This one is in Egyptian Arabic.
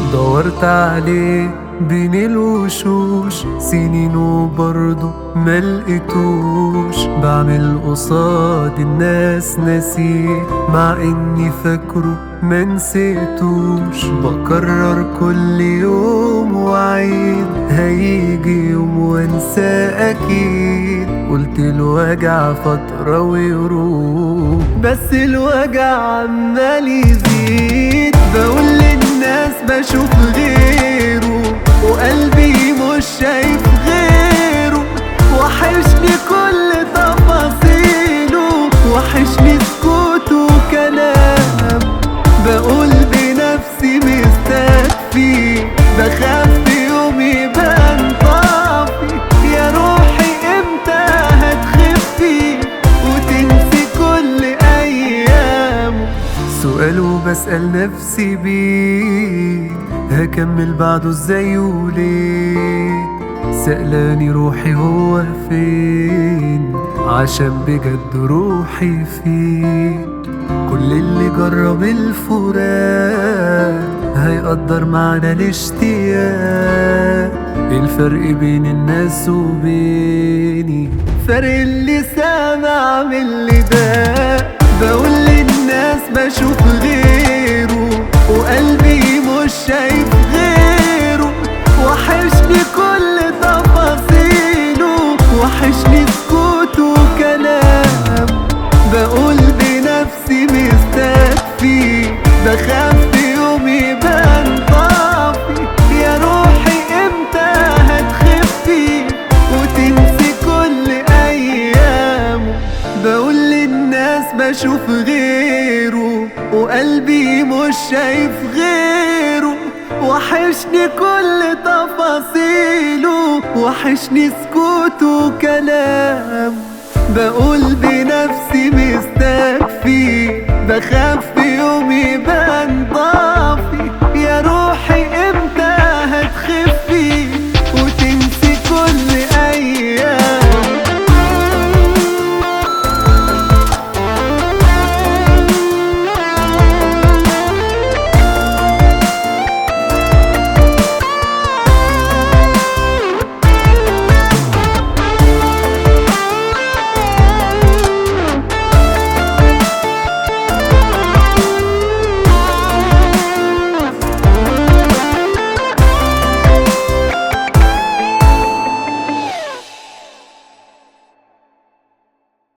دورت عليه بين الوشوش سنين وبرضه ملقتوش بعمل قصاد الناس نسيه مع اني فاكره منسيتوش بكرر كل يوم وعيد هيجي يوم وانساه اكيد قلت الوجع فترة ويروح بس الوجع عمال يزيد بقول للناس بشوف غيره وقلبي مش شايف غيره وحشني كل تفاصيله وحشني سكوته وكلام بقول بنفسي مستكفي بخاف في يوم يبان طافي يا روحي امتى هتخفي وتنسي كل ايامه سؤال وبسأل نفسي بيه هكمل بعده ازاي وليه سألاني روحي هو فين عشان بجد روحي فيه كل اللي جرب الفراق هيقدر معنى الاشتياق الفرق بين الناس وبيني فرق اللي سامع من اللي ده بقول للناس بشوف غيره وقلبي مش شايف غيره وحشني كل تفاصيله وحشني سكوته وكلام بقول بنفسي مستكفي بخاف في يوم يبان طافي يا روحي امتى هتخفي وتنسي كل ايامه بقول للناس بشوف غيره وقلبي مش شايف غيره وحشني كل تفاصيله وحشني سكوته وكلام بقول بنفسي مستكفي بخاف في يوم يبان ضاع